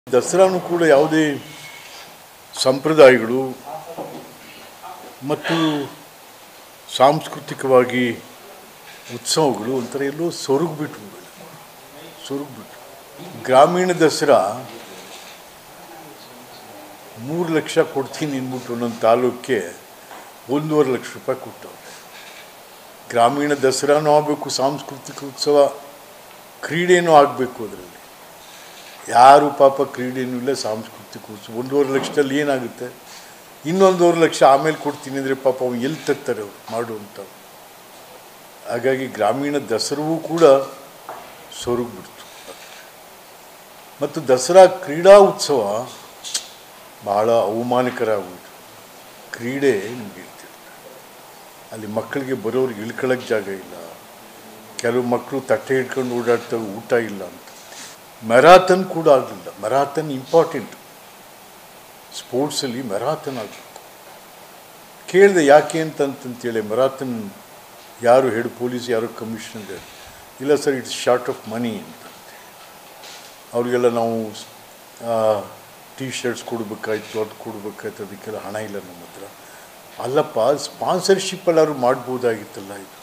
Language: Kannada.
ದಸರಾನು ಕೂಡ ಯಾವುದೇ ಸಂಪ್ರದಾಯಗಳು ಮತ್ತು ಸಾಂಸ್ಕೃತಿಕವಾಗಿ ಉತ್ಸವಗಳು ಒಂಥರ ಎಲ್ಲೋ ಸೊರಗು ಬಿಟ್ಟು ಸೊರಗು ಬಿಟ್ಟು ಗ್ರಾಮೀಣ ದಸರಾ ಮೂರು ಲಕ್ಷ ಕೊಡ್ತೀನಿ ಅಂದ್ಬಿಟ್ಟು ಒಂದೊಂದು ತಾಲೂಕಿಗೆ ಒಂದೂವರೆ ಲಕ್ಷ ರೂಪಾಯಿ ಕೊಟ್ಟವ್ರೆ ಗ್ರಾಮೀಣ ದಸರಾನೂ ಆಗಬೇಕು ಸಾಂಸ್ಕೃತಿಕ ಉತ್ಸವ ಕ್ರೀಡೆನೂ ಆಗಬೇಕು ಅದರಲ್ಲಿ ಯಾರು ಪಾಪ ಕ್ರೀಡೆನೂ ಇಲ್ಲ ಸಾಂಸ್ಕೃತಿಕ ಉತ್ಸವ ಒಂದೂವರೆ ಲಕ್ಷದಲ್ಲಿ ಏನಾಗುತ್ತೆ ಇನ್ನೊಂದೂವರೆ ಲಕ್ಷ ಆಮೇಲೆ ಕೊಡ್ತೀನಿ ಅಂದರೆ ಪಾಪ ಅವ್ನು ಎಲ್ಲಿ ತರ್ತಾರೆ ಅವ್ರು ಮಾಡುವಂಥವ್ರು ಹಾಗಾಗಿ ಗ್ರಾಮೀಣ ದಸರಾವೂ ಕೂಡ ಸೊರಗ್ಬಿಡ್ತು ಮತ್ತು ದಸರಾ ಕ್ರೀಡಾ ಉತ್ಸವ ಭಾಳ ಅವಮಾನಕರ ಆಗೋಯ್ತು ಕ್ರೀಡೆ ನಿಮ್ಗೆ ಹೇಳ್ತೀನಿ ಅಲ್ಲಿ ಮಕ್ಕಳಿಗೆ ಬರೋರಿಗೆ ಇಳ್ಕೊಳ್ಳೋಕ್ಕೆ ಜಾಗ ಇಲ್ಲ ಕೆಲವು ಮಕ್ಕಳು ತಟ್ಟೆ ಹಿಡ್ಕೊಂಡು ಓಡಾಡ್ತವೆ ಊಟ ಇಲ್ಲ ಅಂತ ಮೆರಾಥನ್ ಕೂಡ ಆಗಲಿಲ್ಲ ಮೆರಾಥನ್ ಇಂಪಾರ್ಟೆಂಟ್ ಸ್ಪೋರ್ಟ್ಸಲ್ಲಿ ಮೆರಾಥನ್ ಆಗಬೇಕು ಕೇಳಿದೆ ಯಾಕೆ ಅಂತಂತಂತೇಳಿ ಮೆರಾಥನ್ ಯಾರು ಹೆಡ್ ಪೊಲೀಸ್ ಯಾರು ಕಮಿಷನರ್ ಇಲ್ಲ sir it's short of money ಅಂತ ಅವರಿಗೆಲ್ಲ ನಾವು ಟೀ ಶರ್ಟ್ಸ್ ಕೊಡಬೇಕಾಯ್ತು ಅದು ಕೊಡಬೇಕಾಯ್ತು ಅದಕ್ಕೆಲ್ಲ ಹಣ ಇಲ್ಲ ನಮ್ಮ ಹತ್ರ ಅಲ್ಲಪ್ಪ ಸ್ಪಾನ್ಸರ್ಶಿಪ್ ಎಲ್ಲಾದ್ರು ಮಾಡ್ಬೋದಾಗಿತ್ತಲ್ಲ ಇದು